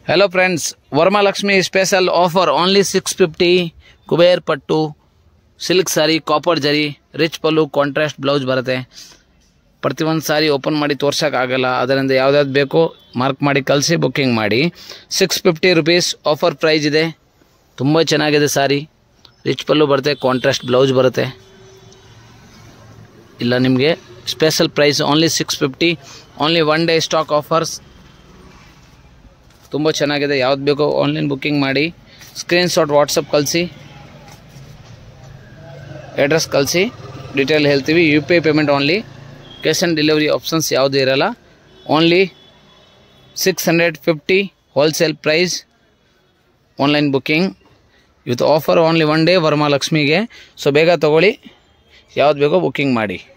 hello friends Varamahalakshmi special offer only six fifty Kuber pattu silk sari copper zari rich pallu contrast blouse ಬರುತ್ತೆ ಪ್ರತಿಯೊಂದು ಸಾರಿ open ಮಾಡಿ ತೋರ್ಸೋಕ್ಕಾಗಲ್ಲ ಅದರಿಂದ ಯಾವ್ದಾವ್ದು ಬೇಕೋ ಮಾರ್ಕ್ ಮಾಡಿ ಕಳಿಸಿ ಬುಕ್ಕಿಂಗ್ ಮಾಡಿ six fifty rupees offer price ಇದೆ ತುಂಬ ಚೆನ್ನಾಗಿದೆ ಸಾರಿ ರಿಚ್ ಪಲ್ಲು ಬರುತ್ತೆ ಕಾಂಟ್ರಾಸ್ಟ್ ಬ್ಲೌಸ್ ಬರುತ್ತೆ ಇಲ್ಲ ನಿಮಗೆ special price only six fifty only one day stock offers ತುಂಬ ಚೆನ್ನಾಗಿದೆ ಯಾವ್ದು ಬೇಕೋ ಆನ್ಲೈನ್ ಬುಕ್ಕಿಂಗ್ ಮಾಡಿ ಸ್ಕ್ರೀನ್ಶಾಟ್ ವಾಟ್ಸಪ್ ಕಳಿಸಿ ಅಡ್ರೆಸ್ ಕಳಿಸಿ ಡೀಟೇಲ್ ಹೇಳ್ತೀವಿ U P I payment only cash on delivery options ಯಾವುದೂ ಇರಲ್ಲ only six hundred fifty wholesale price online booking ಇವತ್ತು ಆಫರ್ ಓನ್ಲಿ ಒನ್ ಡೇ ವರಮಹಾಲಕ್ಷ್ಮಿಗೆ ಸೊ ಬೇಗ ತೊಗೊಳ್ಳಿ ಯಾವ್ದು ಬೇಕೋ ಬುಕ್ಕಿಂಗ್ ಮಾಡಿ